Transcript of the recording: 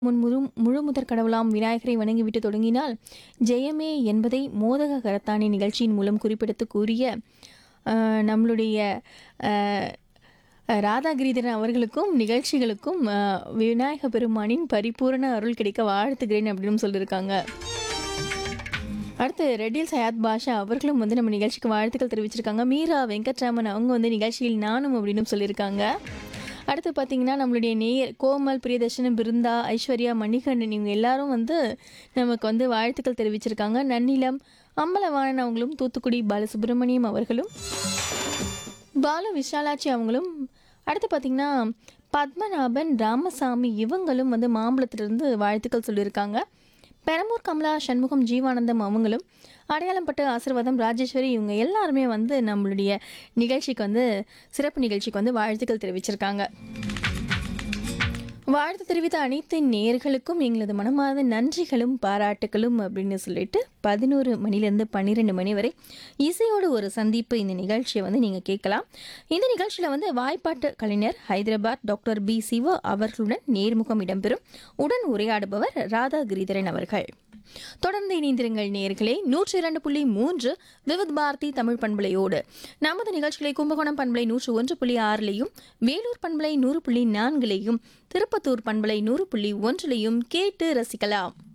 முன் முழு முழு முதற் கடவுளாம் விநாயகரை வணங்கிவிட்டு தொடங்கினால் ஜெயமே என்பதை மோதக கரத்தாணி நிகழ்ச்சியின் மூலம் குறிப்பிடுத்து கூறிய அஹ், நம்மளுடைய அஹ், ராதாகிரிதரன் அவர்களுக்கும் நிகழ்ச்சிகளுக்கும் அஹ், விநாயக பெருமானின் பரிபூரண அருள் கிடைக்க வாழ்த்துகிறேன் அப்படின்னு சொல்லியிருக்காங்க அடுத்து ரெட்டில் சயாத் பாஷா அவர்களும் வந்து நம்ம நிகழ்ச்சிக்கு வாழ்த்துக்கள் தெரிவிச்சிருக்காங்க மீரா வெங்கட்ராமன் அவங்க வந்து நிகழ்ச்சியில் நானும் அப்படின்னு சொல்லியிருக்காங்க அடுத்து பார்த்தீங்கன்னா நம்மளுடைய நேயர் கோமல் பிரியதர்ஷனம் பிருந்தா ஐஸ்வர்யா மணிகண்டன் இவங்க எல்லாரும் வந்து நமக்கு வந்து வாழ்த்துக்கள் தெரிவிச்சிருக்காங்க நன்னிலம் அம்பலவாணன் அவங்களும் தூத்துக்குடி பாலசுப்ரமணியம் அவர்களும் பால விஷாலாட்சி அவங்களும் அடுத்து பார்த்தீங்கன்னா பத்மநாபன் ராமசாமி இவங்களும் வந்து மாம்பழத்திலிருந்து வாழ்த்துக்கள் சொல்லியிருக்காங்க பெரம்பூர் கமலா சண்முகம் ஜீவானந்தம் அவங்களும் அடையாளம் பட்டு ஆசீர்வாதம் ராஜேஸ்வரி இவங்க எல்லாருமே வந்து நம்மளுடைய நிகழ்ச்சிக்கு வந்து சிறப்பு நிகழ்ச்சிக்கு வந்து வாழ்த்துக்கள் தெரிவிச்சிருக்காங்க வாழ்த்து தெரிவித்த அனைத்து நேர்களுக்கும் எங்களது மனமார்ந்த நன்றிகளும் பாராட்டுகளும் அப்படின்னு சொல்லிட்டு பதினோரு மணிலேருந்து பன்னிரெண்டு மணி வரை இசையோடு ஒரு சந்திப்பு இந்த நிகழ்ச்சியை வந்து நீங்கள் கேட்கலாம் இந்த நிகழ்ச்சியில் வந்து வாய்ப்பாட்டு கலைஞர் ஹைதராபாத் டாக்டர் பி சிவா அவர்களுடன் நேர்முகம் இடம்பெறும் உடன் உரையாடுபவர் ராதா கிரிதரன் அவர்கள் தொடர்ந்து இணைந்திருங்கள் நேர்களே நூற்றி இரண்டு புள்ளி மூன்று விவித் பாரதி தமிழ் பண்பலையோடு நமது நிகழ்ச்சிகளை கும்பகோணம் பண்பலை நூற்று ஒன்று புள்ளி ஆறிலையும் வேலூர் பண்பலை நூறு புள்ளி நான்கிலையும் திருப்பத்தூர் பண்பலை நூறு புள்ளி ஒன்றிலையும் கேட்டு ரசிக்கலாம்